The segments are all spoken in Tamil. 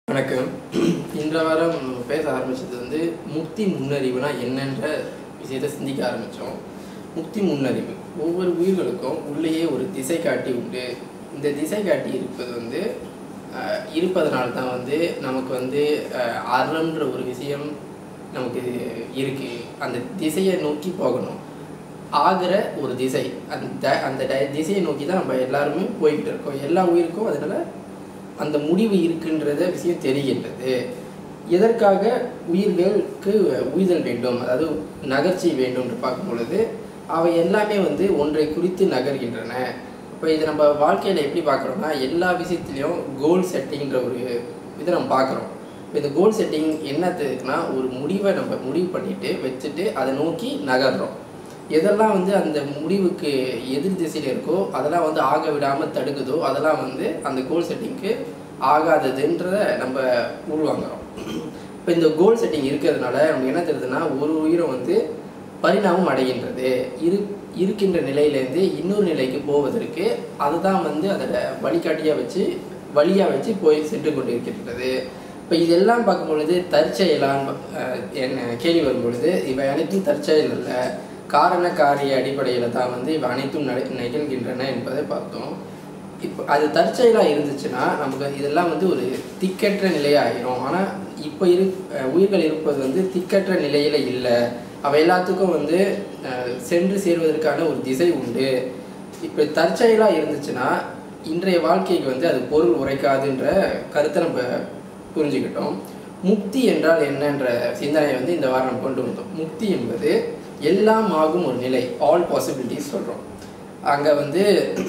வணக்கம் இந்த வாரம் நம்ம பேச ஆரம்பிச்சது வந்து முக்தி முன்னறிவுனா என்னன்ற விஷயத்தை சிந்திக்க ஆரம்பித்தோம் முக்தி முன்னறிவு ஒவ்வொரு உயிர்களுக்கும் உள்ளேயே ஒரு திசை காட்டி உண்டு இந்த திசை காட்டி இருப்பது வந்து ஆஹ், இருப்பதனால தான் வந்து நமக்கு வந்து ஆஹ், அறம்ன்ற ஒரு விஷயம் நமக்கு இருக்கு அந்த திசையை நோக்கி போகணும் ஆகிற ஒரு திசை அந்த அந்த ட- திசையை நோக்கி தான் நம்ம எல்லாருமே போய்கிட்டு இருக்கோம் எல்லா உயிருக்கும் அதனால அந்த முடிவு இருக்கின்றத விஷயம் தெரிகின்றது எதற்காக உயிர்களுக்கு உய்தல் வேண்டும் அதாவது நகர்ச்சி வேண்டும் என்று பார்க்கும் பொழுது அவை எல்லாமே வந்து ஒன்றை குறித்து நகர்கின்றன இப்போ இது நம்ம வாழ்க்கையில் எப்படி பார்க்குறோம்னா எல்லா விஷயத்துலையும் கோல் செட்டிங்கிற ஒரு இதை நம்ம பார்க்குறோம் இப்போ இந்த கோல் செட்டிங் என்னத்துக்குன்னா ஒரு முடிவை நம்ம முடிவு பண்ணிட்டு வச்சுட்டு அதை நோக்கி நகர்றோம் எதெல்லாம் வந்து அந்த முடிவுக்கு எதிர் திசையில் இருக்கோ அதெல்லாம் வந்து ஆக விடாமல் தடுக்குதோ அதெல்லாம் வந்து அந்த கோல் செட்டிங்க்கு ஆகாததுன்றத நம்ம உள்வாங்குறோம் இப்போ இந்த கோல் செட்டிங் இருக்கிறதுனால நமக்கு என்ன தெரியுதுன்னா ஒரு உயிரை வந்து பரிணாமம் அடைகின்றது இரு இருக்கின்ற நிலையிலேருந்து இன்னொரு நிலைக்கு போவதற்கு அதுதான் வந்து அதோட வழிகாட்டியாக வச்சு வழியாக வச்சு போய் சென்று கொண்டிருக்கின்றது இப்போ இதெல்லாம் பார்க்கும் பொழுது தற்செயலான்னு அஹ், என்ன கேள்வி வரும் பொழுது இவை அனைத்தும் தற்செயல் அல்ல காரண காரிய அடிப்படையில் தான் வந்து இவை அனைத்தும் நட நிகழ்கின்றன என்பதை பார்த்தோம் இப்போ அது தற்செயலாக இருந்துச்சுன்னா நமக்கு இதெல்லாம் வந்து ஒரு திக்கற்ற நிலையாயிரும் ஆனால் இப்போ இரு அஹ் உயிர்கள் இருப்பது வந்து திக்கற்ற நிலையில் இல்லை அவை எல்லாத்துக்கும் வந்து அஹ், சென்று சேர்வதற்கான ஒரு திசை உண்டு இப்போ தற்செயலாக இருந்துச்சுன்னா இன்றைய வாழ்க்கைக்கு வந்து அது பொருள் உரைக்காதுன்ற கருத்தை நம்ம புரிஞ்சுக்கிட்டோம் முக்தி என்றால் என்னன்ற சிந்தனையை வந்து இந்த வாரம் நம்ம கொண்டு வந்தோம் முக்தி என்பது எல்லாம் ஆகும் ஒரு நிலை ஆல் பாசிபிலிட்டிஸ் சொல்கிறோம் அங்கே வந்து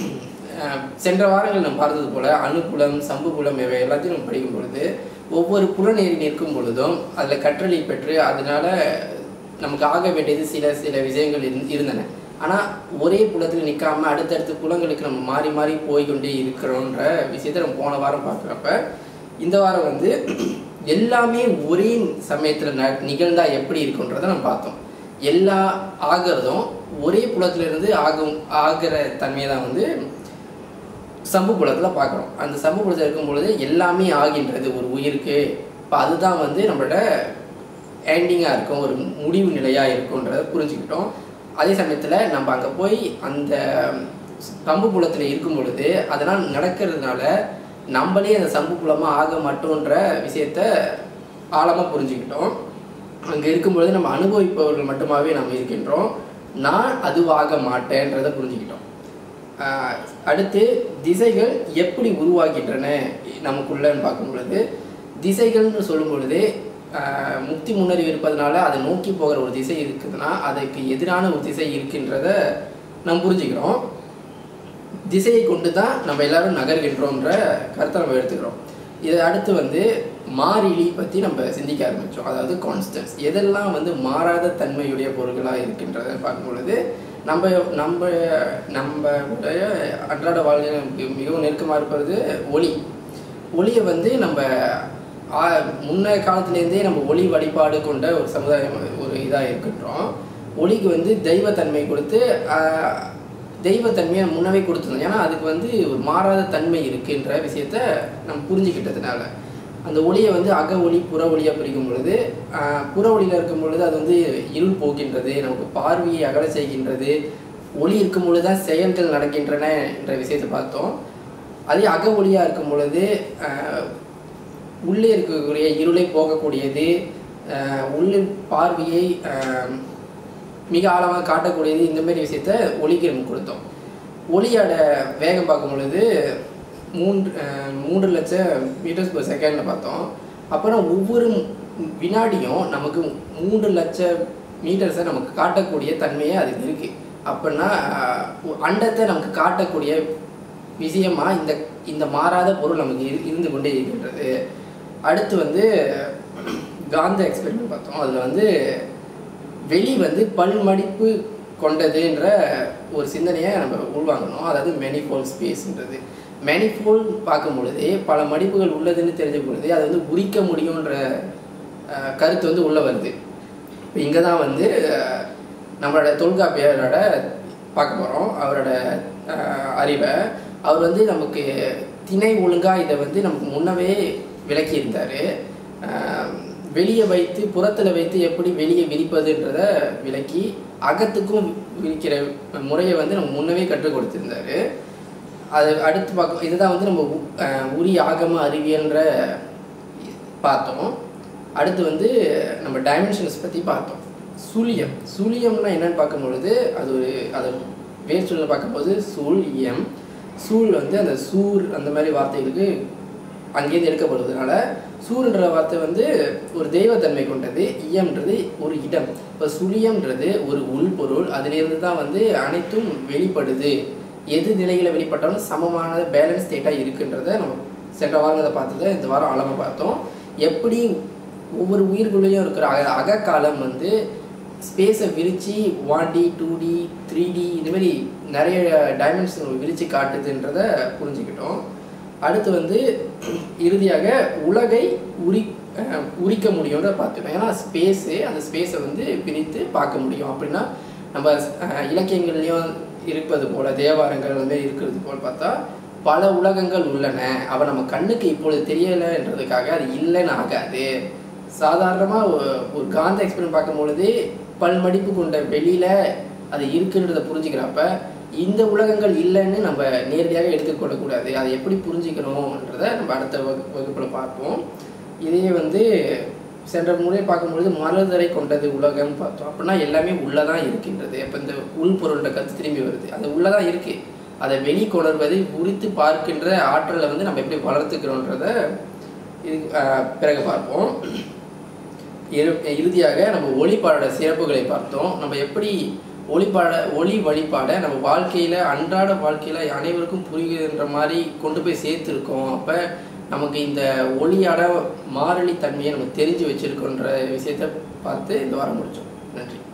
அஹ், சென்ற வாரங்கள் நம்ம பார்த்தது போல அணுகுலம் சம்புகுலம் இவை எல்லாத்தையும் நம்ம படிக்கும் பொழுது ஒவ்வொரு புலநேறி நிற்கும் பொழுதும் அதில் கற்றலை பெற்று அதனால நமக்கு ஆக வேண்டியது சில சில விஷயங்கள் இருந்- இருந்தன ஆனால் ஒரே புலத்தில் நிற்காம அடுத்தடுத்த புலங்களுக்கு நம்ம மாறி மாறி போய்கொண்டே இருக்கிறோன்ற விஷயத்தை நம்ம போன வாரம் பார்க்குறப்ப இந்த வாரம் வந்து எல்லாமே ஒரே சமயத்தில் ந நிகழ்ந்தா எப்படி இருக்குன்றதை நம்ம பார்த்தோம் எல்லா ஆகிறதும் ஒரே புலத்துல இருந்து ஆகும் ஆகிற தன்மையை தான் வந்து சம்பு புலத்தில் பார்க்குறோம் அந்த சம்பு புலத்தில் இருக்கும் பொழுது எல்லாமே ஆகின்றது ஒரு உயிருக்கு இப்போ அதுதான் வந்து நம்மளோட எண்டிங்காக இருக்கும் ஒரு முடிவு நிலையாக இருக்குன்றதை புரிஞ்சுக்கிட்டோம் அதே சமயத்தில் நம்ம அங்கே போய் அந்த சம்பு புலத்தில் இருக்கும் பொழுது அதெல்லாம் நடக்கிறதுனால நம்மளே அந்த சம்பு புலமாக ஆக மாட்டோன்ற விஷயத்த ஆழமாக புரிஞ்சுக்கிட்டோம் அங்கே இருக்கும் பொழுது நம்ம அனுபவிப்பவர்கள் மட்டுமாவே நம்ம இருக்கின்றோம் நான் அதுவாக மாட்டேன்றதை புரிஞ்சுக்கிட்டோம் ஆஹ் அடுத்து திசைகள் எப்படி உருவாகின்றன நமக்குள்ளன்னு பார்க்கும் பொழுது திசைகள்னு சொல்லும் பொழுது ஆஹ் முக்தி முன்னறிவு இருப்பதனால அதை நோக்கி போகிற ஒரு திசை இருக்குதுன்னா அதுக்கு எதிரான ஒரு திசை இருக்கின்றத நம்ம புரிஞ்சுக்கிறோம் திசையை கொண்டு தான் நம்ம எல்லாரும் நகர்கின்றோம்ன்ற கருத்தை நம்ம எடுத்துக்கிறோம் இது அடுத்து வந்து மாறிலி பற்றி நம்ம சிந்திக்க ஆரம்பித்தோம் அதாவது கான்ஸ்டன்ஸ் எதெல்லாம் வந்து மாறாத தன்மையுடைய பொருட்களாக இருக்கின்றதை பார்க்கும் பொழுது நம்ம நம்ம நம்மளுடைய அன்றாட வாழ்க்கையில் நமக்கு மிகவும் நெருக்கமாக இருப்பது ஒளி ஒளியை வந்து நம்ம ஆ- முன்ன காலத்துலேருந்தே நம்ம ஒளி வழிபாடு கொண்ட ஒரு சமுதாயம் ஒரு இதாக இருக்கின்றோம் ஒளிக்கு வந்து தெய்வத்தன்மை கொடுத்து ஆஹ், தெய்வத்தன்மையை முன்னவே கொடுத்துருந்தோம் ஏன்னா அதுக்கு வந்து ஒரு மாறாத தன்மை இருக்குன்ற விஷயத்த நம்ம புரிஞ்சுக்கிட்டதுனால அந்த ஒளியை வந்து அக ஒளி புற ஒளியாக பிரிக்கும் பொழுது ஆஹ், புற ஒளியில் இருக்கும் பொழுது அது வந்து இருள் போகின்றது நமக்கு பார்வையை அகல செய்கின்றது ஒளி இருக்கும் பொழுது தான் செயல்கள் நடக்கின்றன என்ற விஷயத்தை பார்த்தோம் அதே அக ஒளியாக இருக்கும் பொழுது ஆஹ், உள்ளே இருக்கக்கூடிய இருளை போகக்கூடியது ஆஹ், உள்ளே பார்வையை ஆஹ், மிக ஆழமாக காட்டக்கூடியது இந்த மாதிரி விஷயத்த ஒளிக்கு நம்ம கொடுத்தோம் ஒளியோட வேகம் பார்க்கும் பொழுது மூன்று ஆஹ், மூன்று லட்சம் மீட்டர்ஸ் per செகண்டில் பார்த்தோம் அப்புறம் ஒவ்வொரு வினாடியும் நமக்கு மூன்று லட்சம் மீட்டர்ஸை நமக்கு காட்டக்கூடிய தன்மையே அதுக்கு இருக்குது அப்படின்னா ஆஹ், அண்டத்தை நமக்கு காட்டக்கூடிய விஷயமா இந்த இந்த மாறாத பொருள் நமக்கு இரு இருந்து கொண்டே இருக்கின்றது அடுத்து வந்து காந்த எக்ஸ்பெரிமெண்ட் பார்த்தோம் அதில் வந்து வெளி வந்து பல்மடிப்பு கொண்டதுன்ற ஒரு சிந்தனையை நம்ம உள்வாங்கணும் அதாவது மெனிஃபோல் ஸ்பேஸ்ன்றது மெனிஃபோல் பார்க்கும் பொழுது பல மடிப்புகள் உள்ளதுன்னு தெரிஞ்ச பொழுது அதை வந்து உரிக்க முடியுன்ற அஹ், கருத்து வந்து உள்ளே வருது இப்போ இங்கே தான் வந்து அஹ், நம்மளோட தொல்காப்பியரோட பார்க்க போகிறோம் அவரோட அஹ், அறிவை அவர் வந்து நமக்கு திணை ஒழுங்கா இதை வந்து நமக்கு முன்னவே விளக்கியிருந்தார் வெளியே வைத்து புறத்தில் வைத்து எப்படி வெளியே விரிப்பதுன்றத விளக்கி அகத்துக்கும் விரிக்கிற முறையை வந்து நம்ம முன்னவே கற்றுக் கொடுத்துருந்தாரு அது அடுத்து பார்க்க இதுதான் வந்து நம்ம உ- அஹ் உரி ஆகம அறிவியல்ன்ற பார்த்தோம் அடுத்து வந்து நம்ம டைமென்ஷன்ஸ் பற்றி பார்த்தோம் சுழியம் சுழியம்னா என்னன்னு பார்க்கும் பொழுது அது ஒரு அதை வேர் சொல்ல பார்க்கும்போது சூழியம் சூழ் வந்து அந்த சூர் அந்த மாதிரி வார்த்தைகளுக்கு அங்கேருந்து எடுக்கப்படுவதனால சூர்ன்ற வார்த்தை வந்து ஒரு தெய்வத்தன்மை கொண்டது இயம்ன்றது ஒரு இடம் இப்போ சுழியம்ன்றது ஒரு உள்பொருள் அதிலிருந்து தான் வந்து அனைத்தும் வெளிப்படுது எது நிலையில் வெளிப்பட்டாலும் சமமான பேலன்ஸ் ஸ்டேட்டாக இருக்குன்றத நம்ம சென்ற வாரம் அதை பார்த்ததை இந்த வாரம் ஆழமாக பார்த்தோம் எப்படி ஒவ்வொரு உயிர்களுள்ளேயும் இருக்கிற அக அகக்காலம் வந்து ஸ்பேஸை விரித்து one D two D three D இது மாதிரி நிறைய டைமென்ஷன் விரித்து காட்டுதுன்றதை புரிஞ்சுக்கிட்டோம் அடுத்து வந்து இறுதியாக உலகை உரி அஹ் உரிக்க முடியும்ன்றத பார்த்துட்டோம் ஏன்னா ஸ்பேஸு அந்த ஸ்பேஸை வந்து பிரித்து பார்க்க முடியும் அப்படின்னா நம்ம அஹ், இலக்கியங்கள்லையும் இருப்பது போல தேவாரங்கள் அந்த மாதிரி இருக்கிறது போல் பார்த்தா பல உலகங்கள் உள்ளன அவ நம்ம கண்ணுக்கு இப்பொழுது தெரியலைன்றதுக்காக அது இல்லைன்னு ஆகாது சாதாரணமாக ஒரு காந்த எக்ஸ்பெரிமெண்ட் பார்க்கும்பொழுது பல்மடிப்பு கொண்ட வெளியில் அது இருக்குன்றதை புரிஞ்சுக்கிறப்ப இந்த உலகங்கள் இல்லைன்னு நம்ம நேரடியாக எடுத்துக்கொள்ளக்கூடாது அதை எப்படி புரிஞ்சுக்கணுன்றதை நம்ம அடுத்த வகு வகுப்பில் பார்ப்போம் இதே வந்து சென்ற முறை பார்க்கும்பொழுது மலர்தரை கொண்டது உலகம் பார்த்தோம் அப்படின்னா எல்லாமே உள்ளதான் இருக்கின்றது அப்போ இந்த உள்பொருள்ன்ற கருத்து திரும்பி வருது அது உள்ளதான் இருக்கு அதை வெளிக்கொணர்வதை உரித்து பார்க்கின்ற ஆற்றலை வந்து நம்ம எப்படி வளர்த்துக்கிறோன்றத இது ஆஹ், பிறகு பார்ப்போம் இறு இறுதியாக நம்ம ஒளிப்பாடோட சிறப்புகளை பார்த்தோம் நம்ம எப்படி ஒளிப்பாட ஒளி வழிபாடை நம்ம வாழ்க்கையில் அன்றாட வாழ்க்கையில் அனைவருக்கும் புரிகின்ற மாதிரி கொண்டு போய் சேர்த்துருக்கோம் அப்போ நமக்கு இந்த ஒளியாட மாறலி தன்மையை நம்ம தெரிஞ்சு வச்சுருக்கோன்ற விஷயத்தை பார்த்து இந்த வாரம் முடித்தோம் நன்றி